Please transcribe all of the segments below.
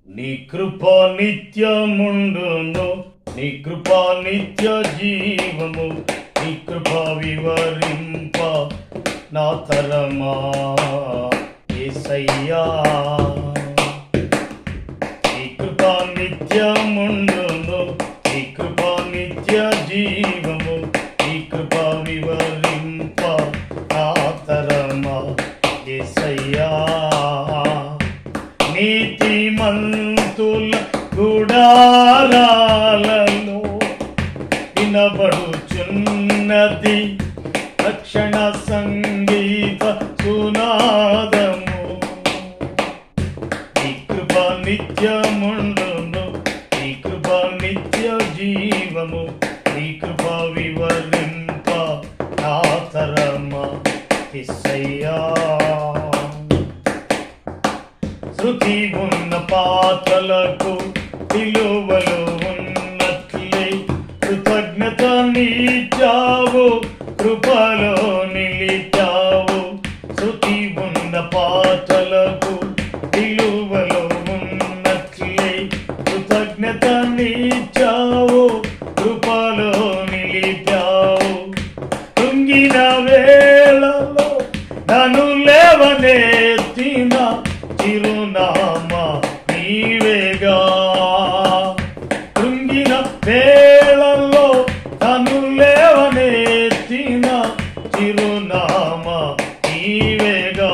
నీ కృప నిత్యముండును నీ కృప నిత్య జీవము నీ కృప వివరింప నా తరమా ఏసయ్యా నీ కృప నిత్యముండును నీ కృప నిత్య జీవము నీ కృప వివరింప నా తరమా ఏసయ్యా నీతిమంతుల గుడారాలలో వినబడుచున్నది రక్షణ సంగీత సునాదము నీ కృప నిత్యముండును నీ కృప నిత్య జీవము నీ కృప వివరింప నా తరమా కిస్సయ్యా శృతి ఉన్న పాత్రలకు విలువలు ఉన్నట్లే కృతజ్ఞత నీచావు కృపలో నిలిచావు శృతి ఉన్న పాత్రలకు విలువలు ఉన్నట్లే కృతజ్ఞత నీచావు కృపలో నిలిచావు తుంగిన వేళలో నన్ను లేవనెత్తిన చిరునామా నీవేగా కృంగిన వేళల్లో నన్ను లేవనెత్తిన చిరునామా నీవేగా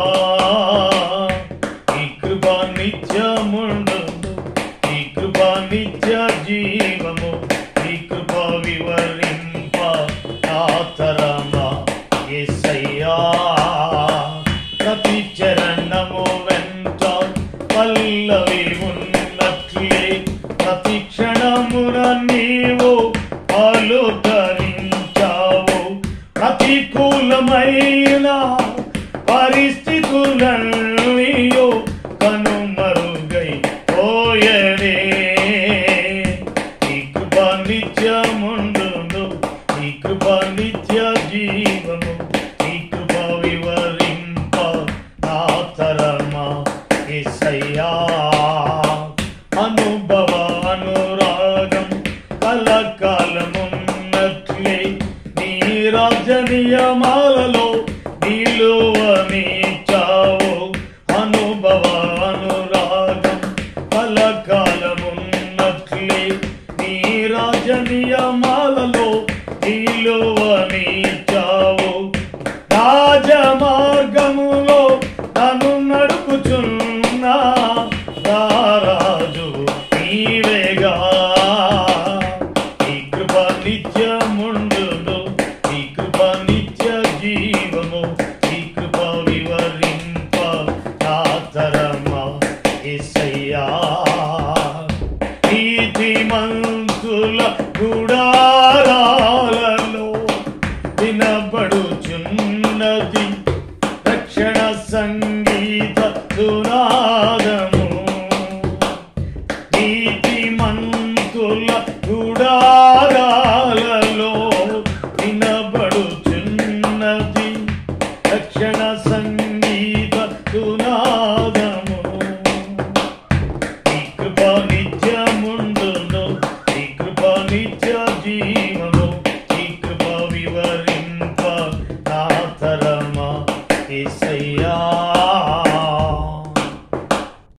ఈ కృప నిత్యముండును ఈ కృప నిత్య జీవము ఈ కృప వివరింప ఆతరమా యేసయ్యా ప్రతి చరణము వెంట పల్లవి ఉన్నట్లే ప్రతి క్షణమున నీవు పలుకరించావు ప్రతికూలమైన పరిస్థితులన్నీయో కనుమరుగై పోయనే ఈ కృప నిత్యముండును ఈ కృప నిత్య జీవము ఈ కృప వివరింప నా తరమా ఎసయ్యా అనుభవ అనురాగం కలకాలమున్నట్లే నీ రాజనీయమాలలో నిలువనిచ్చావు అనుభవ అనురాగం కలకాల